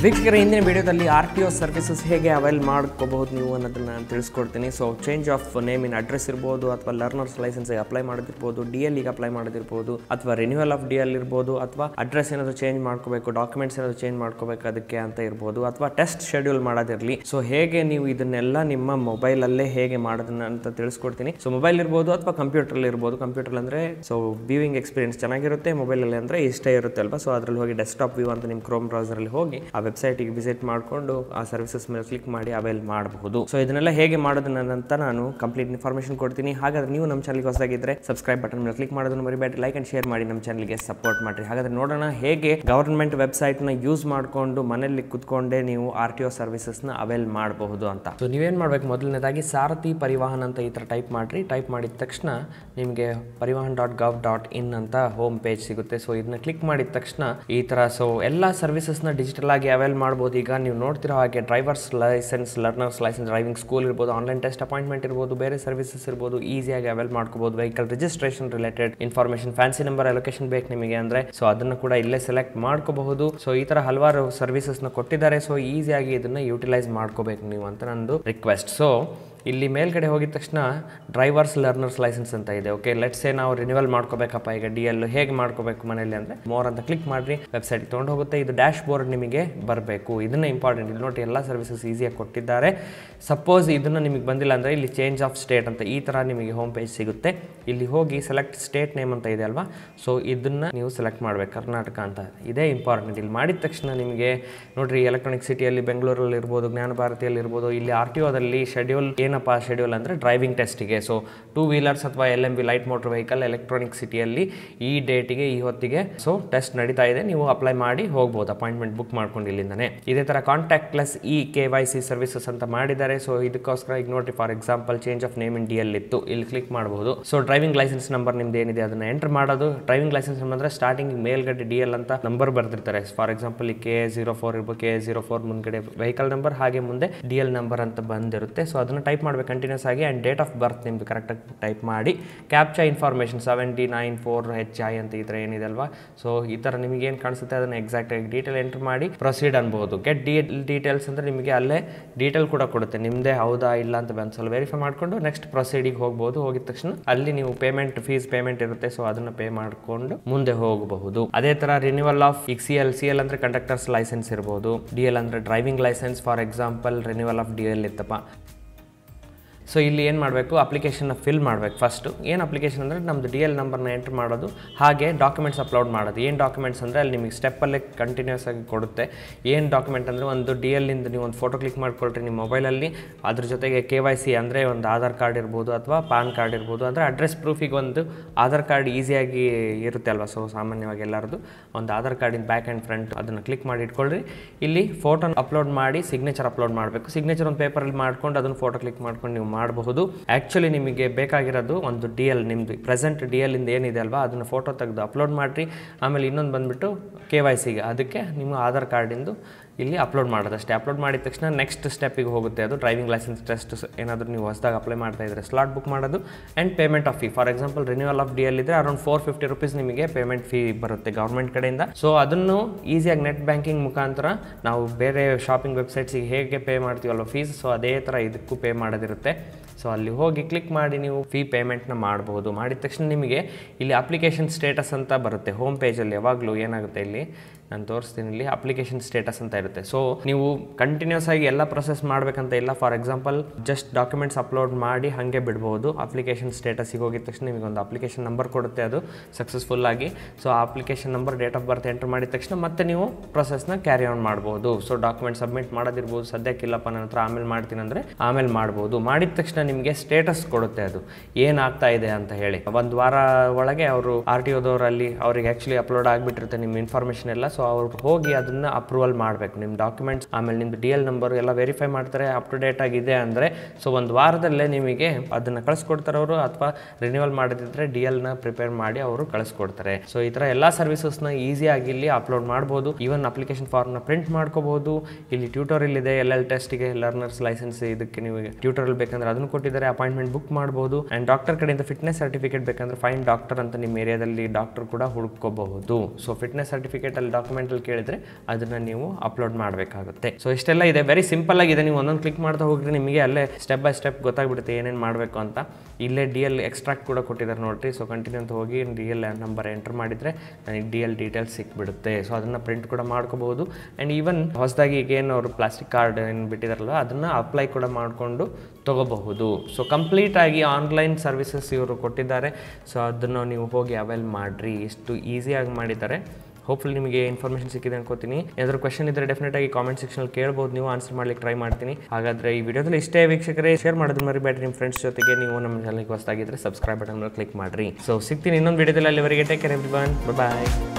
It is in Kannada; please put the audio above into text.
ವೀಕ್ಷಕರ ಹಿಂದಿನ ವಿಡಿಯೋದಲ್ಲಿ ಆರ್ ಟಿ ಒ ಸರ್ವಿಸಸ್ ಹೇಗೆ ಅವೈಲ್ ಮಾಡ್ಕೋಬಹುದು ನೀವು ಅನ್ನೋದನ್ನ ತಿಳಿಸ್ಕೊಡ್ತೀನಿ so change of name in address ಇರ್ಬೋದು ಅಥವಾ ಲರ್ನರ್ಸ್ ಲೈಸೆನ್ಸ್ ಅಪ್ಲೈ ಮಾಡೋದಿರ್ಬೋದು ಡಿ ಎಲ್ ಗೆ ಅಪ್ಲೈ ಮಾಡೋದಿರ್ಬೋದು ಅಥವಾ ರಿನ್ಯೂವಲ್ ಆಫ್ ಡಿ ಎಲ್ ಇರ್ಬೋದು ಅಥವಾ ಅಡ್ರೆಸ್ ಏನಾದರೂ ಚೇಂಜ್ ಮಾಡ್ಕೋಬೇಕು ಡಾಕ್ಯುಮೆಂಟ್ಸ್ ಏನಾದರೂ ಚೇಂಜ್ ಮಾಡ್ಕೋಬೇಕು ಅದಕ್ಕೆ ಅಂತ ಇರ್ಬೋದು ಅಥವಾ ಟೆಸ್ಟ್ ಶೆಡ್ಯೂಲ್ ಮಾಡೋದಿರಲಿ ಸೊ ಹೇಗೆ ನೀವು ಇದನ್ನೆಲ್ಲ ನಿಮ್ಮ ಮೊಬೈಲಲ್ಲೇ ಹೇಗೆ ಮಾಡೋದನ್ನ ಅಂತ ತಿಳಿಸ್ಕೊಡ್ತೀನಿ ಸೊ ಮೊಬೈಲ್ ಇರ್ಬೋದು ಅಥವಾ ಕಂಪ್ಯೂಟರ್ ಇರ್ಬೋದು ಕಂಪ್ಯೂಟರ್ ಅಂದರೆ ಸೊ ವ್ಯೂವಿಂಗ್ ಎಕ್ಸ್ಪೀರಿಯನ್ಸ್ ಚೆನ್ನಾಗಿರುತ್ತೆ ಮೊಬೈಲಲ್ಲಿ ಅಂದರೆ ಇಷ್ಟೇ ಇರುತ್ತೆ ಅಲ್ವಾ ಸೊ ಅದರಲ್ಲಿ ಹೋಗಿ ಡೆಸ್ಕ್ಟಾಪ್ ವ್ಯೂ ಅಂತ ನಿಮ್ಮ ಕ್ರೋಮ್ ಬ್ರೌಸರಲ್ಲಿ ಹೋಗಿ ಆ ವೆಬ್ಸೈಟಿಗೆ ವಿಸಿಟ್ ಮಾಡಿಕೊಂಡು ಆ ಸರ್ವಿಸಸ್ ಮೇಲೆ ಕ್ಲಿಕ್ ಮಾಡಿ ಅವೈಲ್ ಮಾಡಬಹುದು ಸೊ ಇದನ್ನೆಲ್ಲ ಹೇಗೆ ಮಾಡೋದನ್ನ ಅಂತ ನಾನು ಕಂಪ್ಲೀಟ್ ಇನ್ಫಾರ್ಮೇಷನ್ ಕೊಡ್ತೀನಿ ಹಾಗಾದ್ರೆ ನೀವು ನಮ್ಮ ಚಾನಲ್ಗೆ ಹೊಸದಾಗಿದ್ದರೆ ಸಬ್ಸ್ಕ್ರೈಬ್ ಬಟನ್ ಮೇಲೆ ಕ್ಲಿಕ್ ಮಾಡೋದನ್ನು ಮರಿಬೇಡಿ ಲೈಕ್ ಅಂಡ್ ಶೇರ್ ಮಾಡಿ ನಮ್ಮ ಚಾನಲ್ಗೆ ಸಪೋರ್ಟ್ ಮಾಡಿರಿ ಹಾಗಾದ್ರೆ ನೋಡೋಣ ಹೇಗೆ ಗವರ್ಮೆಂಟ್ ವೆಬ್ಸೈಟ್ನ ಯೂಸ್ ಮಾಡಿಕೊಂಡು ಮನೆಯಲ್ಲಿ ಕುತ್ಕೊಂಡೇ ನೀವು ಆರ್ ಟಿ ಒ ಸರ್ವಿಸಸ್ನ ಅವೈಲ್ ಮಾಡಬಹುದು ಅಂತ ಸೊ ನೀವೇನು ಮಾಡಬೇಕು ಮೊದಲನೇದಾಗಿ ಸಾರಥಿ ಪರಿವಾಹನ್ ಅಂತ ಈ ಥರ ಟೈಪ್ ಮಾಡಿರಿ ಟೈಪ್ ಮಾಡಿದ ತಕ್ಷಣ ನಿಮಗೆ ಪರಿವಾಹನ್ ಡಾಟ್ ಗವ್ ಡಾಟ್ ಇನ್ ಅಂತ ಹೋಮ್ ಪೇಜ್ ಸಿಗುತ್ತೆ ಸೊ ಇದನ್ನ ಕ್ಲಿಕ್ ಮಾಡಿದ ತಕ್ಷಣ ಈ ಥರ ಸೊ ಎಲ್ಲ ಸರ್ವಿಸಸ್ನ ಡಿಜಿಟಲ್ ಆಗಿ ಅವೈಲ್ ಮಾಡ್ಬೋದು ಈಗ ನೀವು ನೋಡ್ತಿರೋ ಹಾಗೆ drivers licence learners licence driving school ಇರ್ಬೋದು ಆನ್ಲೈನ್ ಟೆಸ್ಟ್ ಅಪಾಯಿಂಟ್ಮೆಂಟ್ ಇರ್ಬೋದು ಬೇರೆ ಸರ್ವಿಸಸ್ ಇರ್ಬೋದು ಈಸಿಯಾಗಿ ಅವೈಲ್ ಮಾಡ್ಕೋಬೋದು vehicle registration related information fancy number allocation ಬೇಕು ನಿಮಗೆ ಅಂದರೆ ಸೊ ಅದನ್ನು ಕೂಡ ಇಲ್ಲೇ ಸೆಲೆಕ್ಟ್ ಮಾಡ್ಕೋಬಹುದು ಸೊ ಈ ಥರ ಹಲವಾರು ಸರ್ವಿಸಸ್ನ ಕೊಟ್ಟಿದ್ದಾರೆ ಸೊ ಈಸಿಯಾಗಿ ಇದನ್ನು ಯೂಟಿಲೈಸ್ ಮಾಡ್ಕೋಬೇಕು ನೀವು ಅಂತ ನಂದು ರಿಕ್ವೆಸ್ಟ್ ಸೊ ಇಲ್ಲಿ ಮೇಲ್ಗಡೆ ಹೋಗಿದ ತಕ್ಷಣ ಡ್ರೈವರ್ಸ್ ಲರ್ನರ್ಸ್ ಲೈಸೆನ್ಸ್ ಅಂತ ಇದೆ ಓಕೆ ಲೆಟ್ಸೇ ನಾವು ರಿನ್ಯೂವಲ್ ಮಾಡ್ಕೋಬೇಕಪ್ಪ ಈಗ ಡಿ ಎಲ್ ಹೇಗೆ ಮಾಡ್ಕೋಬೇಕು ಮನೇಲಿ ಅಂದರೆ ಮೋರ್ ಅಂತ ಕ್ಲಿಕ್ ಮಾಡಿರಿ ವೆಬ್ಸೈಟ್ಗೆ ತೊಗೊಂಡು ಹೋಗುತ್ತೆ ಇದು ಡ್ಯಾಶ್ ಬೋರ್ಡ್ ನಿಮಗೆ ಬರಬೇಕು ಇದನ್ನ ಇಂಪಾರ್ಟೆಂಟ್ ಇಲ್ಲಿ ನೋಡಿ ಎಲ್ಲ ಸರ್ವಿಸಸ್ ಈಸಿಯಾಗಿ ಕೊಟ್ಟಿದ್ದಾರೆ ಸಪೋಸ್ ಇದನ್ನು ನಿಮಗೆ ಬಂದಿಲ್ಲ ಅಂದರೆ ಇಲ್ಲಿ ಚೇಂಜ್ ಆಫ್ ಸ್ಟೇಟ್ ಅಂತ ಈ ಥರ ನಿಮಗೆ ಹೋಮ್ ಪೇಜ್ ಸಿಗುತ್ತೆ ಇಲ್ಲಿ ಹೋಗಿ ಸೆಲೆಕ್ಟ್ ಸ್ಟೇಟ್ ನೇಮ್ ಅಂತ ಇದೆ ಅಲ್ವಾ ಸೊ ಇದನ್ನು ನೀವು ಸೆಲೆಕ್ಟ್ ಮಾಡಬೇಕು ಕರ್ನಾಟಕ ಅಂತ ಇದೇ ಇಂಪಾರ್ಟೆಂಟ್ ಇಲ್ಲಿ ಮಾಡಿದ ತಕ್ಷಣ ನಿಮಗೆ ನೋಡ್ರಿ ಎಲೆಕ್ಟ್ರಾನಿಕ್ ಸಿಟಿಯಲ್ಲಿ ಬೆಂಗಳೂರಲ್ಲಿ ಇರ್ಬೋದು ಜ್ಞಾನ ಭಾರತಿಯಲ್ಲಿ ಇರ್ಬೋದು ಇಲ್ಲಿ ಆರ್ ಟಿ ಒದಲ್ಲಿ ಶೆಡ್ಯೂಲ್ ಏನಪ್ಪ ಶೆಡ್ಯೂಲ್ ಅಂದರೆ ಡ್ರೈವಿಂಗ್ ಟೆಸ್ಟಿಗೆ ಸೊ ಟೂ ವೀಲರ್ಸ್ ಅಥವಾ L M B light motor vehicle electronic ಸಿಟಿಯಲ್ಲಿ ಈ ಡೇಟಿಗೆ ಈ ಹೊತ್ತಿಗೆ ಸೊ ಟೆಸ್ಟ್ ನಡೀತಾ ಇದೆ ನೀವು ಅಪ್ಲೈ ಮಾಡಿ ಹೋಗ್ಬೋದು ಅಪಾಯಿಂಟ್ಮೆಂಟ್ ಬುಕ್ ಮಾಡ್ಕೊಂಡು ಇಲ್ಲಿಂದನೇ ಇದೇ ಥರ contact plus E K Y C services ಅಂತ ಮಾಡಿದ್ದಾರೆ ಸೊ ಇದಕ್ಕೋಸ್ಕರ ಈಗ ನೋಡಿ for example change of name in D L ಇತ್ತು ಇಲ್ಲಿ ಕ್ಲಿಕ್ ಮಾಡಬಹುದು ಸೊ ಡ್ರೈವಿಂಗ್ ಲೈಸೆನ್ಸ್ ನಂಬರ್ ನಿಮ್ದು ಏನಿದೆ ಅದನ್ನ ಎಂಟರ್ ಮಾಡೋದು ಡ್ರೈವಿಂಗ್ ಲೈಸೆನ್ಸ್ ಅಂದ್ರೆ ಸ್ಟಾರ್ಟಿಂಗ್ ಮೇಲ್ಗಡೆ ಡಿ ಎಲ್ ಅಂತ ನಂಬರ್ ಬರ್ದಿರ್ತಾರೆ ಫಾರ್ ಎಕ್ಸಾಂಪಲ್ ಈ ಕೆ ಜೀರೋ ಫೋರ್ ಇರ್ಬೋದು ಕೆ ಜೀರೋ ಫೋರ್ ಮುಂದ್ಗಡೆ ವೆಹಿಕಲ್ ನಂಬರ್ ಹಾಗೆ ಮುಂದೆ ಡಿ ಎಲ್ ನಂಬರ್ ಅಂತ ಬಂದಿರುತ್ತೆ ಸೊ ಅದನ್ನು ಟೈಪ್ ಮಾಡಬೇಕು ಕಂಟಿನ್ಯೂಸ್ ಆಗಿ ಆ್ಯಂಡ್ ಡೇಟ್ ಆಫ್ ಬರ್ತ್ ನಿಮ್ದು ಕರೆಕ್ಟಾಗಿ ಟೈಪ್ ಮಾಡಿ captcha information seventy nine four H I ಅಂತ ಈ ಥರ ಏನಿದೆ ಅಲ್ವಾ ಸೊ ಈ ಥರ ನಿಮಗೆ ಏನು ಕಾಣಿಸುತ್ತೆ ಅದನ್ನು ಎಕ್ಸಾಕ್ಟಾಗಿ ಡೀಟೇಲ್ ಎಂಟರ್ ಮಾಡಿ ಪ್ರೊಸೀಡ್ ಅನ್ಬೋದು ಗೆಟ್ ಡಿ ಡೀಟೇಲ್ಸ್ ಅಂದರೆ ನಿಮಗೆ ಅಲ್ಲೇ ಡೀಟೇಲ್ ಕೂಡ ಕೊಡುತ್ತೆ ನಿಮ್ಮದೇ ಹೌದಾ ಇಲ್ಲ ಅಂತ ಒಂದ್ಸಲ ವೆರಿಫೈ ಮಾಡಿಕೊಂಡು ನೆಕ್ಸ್ಟ್ ಪ್ರೊಸೀಡಿಗೆ ಹೋಗ್ಬೋದು ಹೋಗಿದ ತಕ್ಷಣ ಅಲ್ಲಿ ನೀವು ಪೇಮೆಂಟ್ ಫೀಸ್ ಪೇಮೆಂಟ್ ಇರುತ್ತೆ ಸೊ ಅದನ್ನು ಪೇ ಮಾಡಿಕೊಂಡು ಮುಂದೆ ಹೋಗಬಹುದು ಅದೇ ಥರ ರಿನ್ಯೂವಲ್ ಆಫ್ ಈಗ ಸಿ ಎಲ್ ಸಿ ಎಲ್ ಅಂದರೆ ಕಂಡಕ್ಟರ್ಸ್ ಲೈಸೆನ್ಸ್ ಇರ್ಬೋದು ಡಿ ಎಲ್ ಅಂದರೆ driving licence for example renewal of D L ಇತ್ತಪ್ಪ ಸೊ ಇಲ್ಲಿ ಏನು ಮಾಡಬೇಕು ಅಪ್ಲಿಕೇಶನ್ನ ಫಿಲ್ ಮಾಡಬೇಕು ಫಸ್ಟು ಏನು ಅಪ್ಲಿಕೇಶನ್ ಅಂದರೆ ನಮ್ಮದು ಡಿ ಎಲ್ ನಂಬರ್ನ ಎಂಟ್ರ್ ಮಾಡೋದು ಹಾಗೆ ಡಾಕ್ಯುಮೆಂಟ್ಸ್ ಅಪ್ಲೋಡ್ ಮಾಡೋದು ಏನು ಡಾಕ್ಯುಮೆಂಟ್ಸ್ ಅಂದರೆ ಅಲ್ಲಿ ನಿಮಗೆ ಸ್ಟೆಪ್ಪಲ್ಲೇ ಕಂಟಿನ್ಯೂಸ್ ಆಗಿ ಕೊಡುತ್ತೆ ಏನು ಡಾಕ್ಯುಮೆಂಟ್ ಅಂದರೆ ಒಂದು ಡಿ ಎಲ್ಲಿಂದ ನೀವು ಒಂದು ಫೋಟೋ ಕ್ಲಿಕ್ ಮಾಡ್ಕೊಳ್ರಿ ನಿಮ್ಮ ಮೊಬೈಲಲ್ಲಿ ಅದ್ರ ಜೊತೆಗೆ ಕೆ ವೈ ಸಿ ಅಂದರೆ ಒಂದು ಆಧಾರ್ ಕಾರ್ಡ್ ಇರ್ಬೋದು ಅಥವಾ ಪಾನ್ ಕಾರ್ಡ್ ಇರ್ಬೋದು ಅಂದರೆ ಅಡ್ರೆಸ್ ಪ್ರೂಫಿಗೆ ಒಂದು ಆಧಾರ್ ಕಾರ್ಡ್ ಈಸಿಯಾಗಿ ಇರುತ್ತೆ ಅಲ್ವಾ ಸೊ ಸಾಮಾನ್ಯವಾಗಿ ಎಲ್ಲರದು ಒಂದು ಆಧಾರ್ ಕಾರ್ಡಿನ ಬ್ಯಾಕ್ ಆ್ಯಂಡ್ ಫ್ರಂಟ್ ಅದನ್ನು ಕ್ಲಿಕ್ ಮಾಡಿ ಇಟ್ಕೊಳ್ರಿ ಇಲ್ಲಿ ಫೋಟೋನ ಅಪ್ಲೋಡ್ ಮಾಡಿ ಸಿಗ್ನೇಚರ್ ಅಪ್ಲೋಡ್ ಮಾಡಬೇಕು ಸಿಗ್ನೇಚರ್ ಒಂದು ಪೇಪರಲ್ಲಿ ಮಾಡ್ಕೊಂಡು ಅದನ್ನು ಫೋಟೋ ಕ್ಲಿಕ್ ಮಾಡ್ಕೊಂಡು ನೀವು ಮಾಡಬಹುದು ಆ್ಯಕ್ಚುಲಿ ನಿಮಗೆ ಬೇಕಾಗಿರೋದು ಒಂದು ಡಿ ಎಲ್ ನಿಮ್ಮದು ಪ್ರೆಸೆಂಟ್ ಡಿ ಎಲ್ ಇಂದ ಏನಿದೆ ಅಲ್ವಾ ಅದನ್ನು ಫೋಟೋ ತೆಗೆದು ಅಪ್ಲೋಡ್ ಮಾಡಿರಿ ಆಮೇಲೆ ಇನ್ನೊಂದು ಬಂದುಬಿಟ್ಟು ಕೆ ವೈ ಸಿಗೆ ಅದಕ್ಕೆ ನಿಮ್ಮ ಆಧಾರ್ ಕಾರ್ಡಿಂದು ಇಲ್ಲಿ ಅಪ್ಲೋಡ್ ಮಾಡೋದಷ್ಟೇ ಅಪ್ಲೋಡ್ ಮಾಡಿದ ತಕ್ಷಣ ನೆಕ್ಸ್ಟ್ ಸ್ಟೆಪ್ಪಿಗೆ ಹೋಗುತ್ತೆ ಅದು ಡ್ರೈವಿಂಗ್ ಲೈಸೆನ್ಸ್ ಟೆಸ್ಟ್ ಏನಾದರೂ ನೀವು ಹೊಸದಾಗಿ ಅಪ್ಲೈ ಮಾಡ್ತಾ ಇದ್ದರೆ ಸ್ಲಾಟ್ ಬುಕ್ ಮಾಡೋದು and payment of fee for example renewal of D L ಇದ್ದರೆ ಅರೌಂಡ್ ಫೋರ್ ಫಿಫ್ಟಿ ರುಪೀಸ್ ನಿಮಗೆ ಪೇಮೆಂಟ್ ಫೀ ಬರುತ್ತೆ ಗೌರ್ಮೆಂಟ್ ಕಡೆಯಿಂದ ಸೊ ಅದನ್ನು ಈಸಿಯಾಗಿ ನೆಟ್ ಬ್ಯಾಂಕಿಂಗ್ ಮುಖಾಂತರ ನಾವು ಬೇರೆ ಶಾಪಿಂಗ್ ವೆಬ್ಸೈಟ್ಸಿಗೆ ಹೇಗೆ ಪೇ ಮಾಡ್ತೀವಲ್ವ ಫೀಸ್ ಸೊ ಅದೇ ಥರ ಇದಕ್ಕೂ ಪೇ ಮಾಡೋದಿರುತ್ತೆ ಸೊ ಅಲ್ಲಿ ಹೋಗಿ ಕ್ಲಿಕ್ ಮಾಡಿ ನೀವು ಫೀ ಪೇಮೆಂಟ್ನ ಮಾಡ್ಬೋದು ಮಾಡಿದ ತಕ್ಷಣ ನಿಮಗೆ ಇಲ್ಲಿ ಅಪ್ಲಿಕೇಶನ್ ಸ್ಟೇಟಸ್ ಅಂತ ಬರುತ್ತೆ ಹೋಮ್ ಪೇಜಲ್ಲಿ ಯಾವಾಗಲೂ ಏನಾಗುತ್ತೆ ಇಲ್ಲಿ ನಾನು ತೋರಿಸ್ತೀನಿ ಇಲ್ಲಿ ಅಪ್ಲಿಕೇಶನ್ ಸ್ಟೇಟಸ್ ಅಂತ ಇರುತ್ತೆ ಸೊ ನೀವು ಕಂಟಿನ್ಯೂಸ್ ಆಗಿ ಎಲ್ಲ ಪ್ರೊಸೆಸ್ ಮಾಡಬೇಕಂತ ಇಲ್ಲ for example just documents upload ಮಾಡಿ ಹಾಗೆ ಬಿಡ್ಬೋದು ಅಪ್ಲಿಕೇಶನ್ ಸ್ಟೇಟಸ್ಗೆ ಹೋಗಿದ ತಕ್ಷಣ ನಿಮಗೆ ಒಂದು ಅಪ್ಲಿಕೇಶನ್ ನಂಬರ್ ಕೊಡುತ್ತೆ ಅದು ಸಕ್ಸಸ್ಫುಲ್ ಆಗಿ ಸೊ ಆ application number date of birth enter ಮಾಡಿದ ತಕ್ಷಣ ಮತ್ತೆ ನೀವು ಪ್ರೊಸೆಸ್ನ ಕ್ಯಾರಿ ಆನ್ ಮಾಡ್ಬೋದು ಸೊ ಡಾಕ್ಯುಮೆಂಟ್ ಸಬ್ಮಿಟ್ ಮಾಡೋದಿರ್ಬೋದು ಸದ್ಯಕ್ಕಿಲ್ಲಪ್ಪ ನನ್ನ ಹತ್ರ ಆಮೇಲೆ ಮಾಡ್ತೀನಿ ಅಂದರೆ ಆಮೇಲೆ ಮಾಡ್ಬೋದು ಮಾಡಿದ ತಕ್ಷಣ ನಿಮಗೆ ಸ್ಟೇಟಸ್ ಕೊಡುತ್ತೆ ಅದು ಏನಾಗ್ತಾ ಇದೆ ಅಂತ ಹೇಳಿ ಒಂದು ವಾರ ಒಳಗೆ ಅವರು ಆರ್ ಟಿ ಒದವರಲ್ಲಿ ಅವ್ರಿಗೆ ಆ್ಯಕ್ಚುಲಿ ಅಪ್ಲೋಡ್ ಆಗಿಬಿಟ್ಟಿರುತ್ತೆ ನಿಮ್ಮ ಇನ್ಫಾರ್ಮೇಷನ್ ಎಲ್ಲ ಸೊ ಅವ್ರು ಹೋಗಿ ಅದನ್ನ ಅಪ್ರೂವಲ್ ಮಾಡಬೇಕು ನಿಮ್ಮ ಡಾಕ್ಯುಮೆಂಟ್ಸ್ ಆಮೇಲೆ ನಿಮ್ದು ಡಿ ಎಲ್ ನಂಬರ್ ಎಲ್ಲ ವೆರಿಫೈ ಮಾಡ್ತಾರೆ ಅಪ್ ಟು ಡೇಟ್ ಆಗಿದೆ ಅಂದರೆ ಸೊ ಒಂದು ವಾರದಲ್ಲೇ ನಿಮಗೆ ಅದನ್ನು ಕಳಿಸ್ಕೊಡ್ತಾರೆ ಅವರು ಅಥವಾ ರಿನ್ಯೂವಲ್ ಮಾಡದಿದ್ರೆ ಡಿ ಎಲ್ನ ಪ್ರಿಪೇರ್ ಮಾಡಿ ಅವರು ಕಳಿಸ್ಕೊಡ್ತಾರೆ ಸೊ ಈ ಥರ ಎಲ್ಲ ಸರ್ವಿಸಸ್ನ ಈಸಿಯಾಗಿ ಇಲ್ಲಿ ಅಪ್ಲೋಡ್ ಮಾಡ್ಬೋದು ಈವನ್ ಅಪ್ಲಿಕೇಶನ್ ಫಾರ್ಮ್ನ ಪ್ರಿಂಟ್ ಮಾಡ್ಕೋಬಹುದು ಇಲ್ಲಿ ಟ್ಯೂಟೋರಿಯಲ್ ಇದೆ ಎಲ್ ಎಲ್ ಟೆಸ್ಟಿಗೆ ಲರ್ನರ್ಸ್ ಲೈಸೆನ್ಸ್ ಇದಕ್ಕೆ ನೀವು ಟ್ಯೂಟೋರಿಯಲ್ ಬೇಕಂದ್ರೆ ಅದನ್ನು ಕೊಟ್ಟಿದ್ದಾರೆ ಅಪಾಯಿಂಟ್ಮೆಂಟ್ ಬುಕ್ ಮಾಡ್ಬೋದು ಆ್ಯಂಡ್ ಡಾಕ್ಟರ್ ಕಡೆಯಿಂದ ಫಿಟ್ನೆಸ್ ಸರ್ಟಿಫಿಕೇಟ್ ಬೇಕಂದ್ರೆ ಫೈನ್ ಡಾಕ್ಟರ್ ಅಂತ ನಿಮ್ಮ ಏರಿಯಾದಲ್ಲಿ ಡಾಕ್ಟರ್ ಕೂಡ ಹುಡ್ಕೋಬಹುದು ಸೊ ಫಿಟ್ನೆಸ್ ಸರ್ಟಿಫಿಕೇಟ್ ಅಲ್ಲಿ ಡಾಕ್ಟರ್ ಡಾಕ್ಯುಮೆಂಟಲ್ಲಿ ಕೇಳಿದರೆ ಅದನ್ನು ನೀವು ಅಪ್ಲೋಡ್ ಮಾಡಬೇಕಾಗುತ್ತೆ ಸೊ ಇಷ್ಟೆಲ್ಲ ಇದೆ ವೆರಿ ಸಿಂಪಲ್ ಆಗಿದೆ ನೀವು ಒಂದೊಂದು ಕ್ಲಿಕ್ ಮಾಡ್ತಾ ಹೋಗ್ರಿ ನಿಮಗೆ ಅಲ್ಲೇ ಸ್ಟೆಪ್ ಬೈ ಸ್ಟೆಪ್ ಗೊತ್ತಾಗ್ಬಿಡುತ್ತೆ ಏನೇನು ಮಾಡಬೇಕು ಅಂತ ಇಲ್ಲೇ ಡಿ ಎಲ್ ಎಕ್ಸ್ಟ್ರಾಕ್ಟ್ ಕೂಡ ಕೊಟ್ಟಿದ್ದಾರೆ ನೋಡಿರಿ ಸೊ ಕಂಟಿನ್ಯೂ ಅಂತ ಹೋಗಿ ಡಿ ಎಲ್ ನಂಬರ್ ಎಂಟರ್ ಮಾಡಿದರೆ ನನಗೆ ಡಿ ಎಲ್ ಡೀಟೇಲ್ಸ್ ಸಿಕ್ಬಿಡುತ್ತೆ ಸೊ ಅದನ್ನು ಪ್ರಿಂಟ್ ಕೂಡ ಮಾಡ್ಕೋಬಹುದು ಆ್ಯಂಡ್ ಈವನ್ ಹೊಸದಾಗಿ ಈಗ ಏನು ಅವರು ಪ್ಲಾಸ್ಟಿಕ್ ಕಾರ್ಡ್ ಏನು ಬಿಟ್ಟಿದಾರಲ್ಲ ಅದನ್ನು ಅಪ್ಲೈ ಕೂಡ ಮಾಡಿಕೊಂಡು ತೊಗೋಬಹುದು ಸೊ ಕಂಪ್ಲೀಟಾಗಿ ಆನ್ಲೈನ್ ಸರ್ವಿಸಸ್ ಇವರು ಕೊಟ್ಟಿದ್ದಾರೆ ಸೊ ಅದನ್ನು ನೀವು ಹೋಗಿ ಅವೈಲ್ ಮಾಡಿರಿ ಇಷ್ಟು ಈಸಿಯಾಗಿ ಮಾಡಿದ್ದಾರೆ ಹೋಪ್ಫುಲಿ ನಿಮಗೆ ಇನ್ಫಾರ್ಮೇಷನ್ ಸಿಕ್ಕಿದೆ ಅನ್ಕೋತೀನಿ ಏನಾದರೂ ಕ್ವಶನ್ ಇದ್ದರೆ ಡೆಫಿನೆಟ್ ಆಗಿ ಕಾಮೆಂಟ್ ಸೆಕ್ಷನಲ್ಲಿ ಕೇಳ್ಬೋದು ನೀವು ಆನ್ಸರ್ ಮಾಡ್ಲಿಕ್ಕೆ ಟ್ರೈ ಮಾಡ್ತೀನಿ ಹಾಗಾದರೆ ಈ ವಿಡಿಯೋದಲ್ಲಿ ಇಷ್ಟೇ ವೀಕ್ಷಕರೇ ಶೇರ್ ಮಾಡೋದು ಮರಿಬೇಡಿ ನಿಮ್ಮ ಫ್ರೆಂಡ್ಸ್ ಜೊತೆಗೆ ನೀವು ನಮ್ಮ ಚಾನಲ್ಗೆ ಹೊಸದಾಗಿದ್ದರೆ ಸಬ್ಸ್ಕ್ರೈಬ್ ಬಟನ್ ಮೇಲೆ ಕ್ಲಿಕ್ ಮಾಡಿರಿ ಸೊ ಸಿಗ್ತೀನಿ ಇನ್ನೊಂದು ವಿಡಿಯೋದಲ್ಲಿ ಅಲ್ಲಿವರೆಗೆ ಟೇಕ್ ಕೇರ್ ಎವ್ರಿ ಬಾಯ್ ಬಾಯ್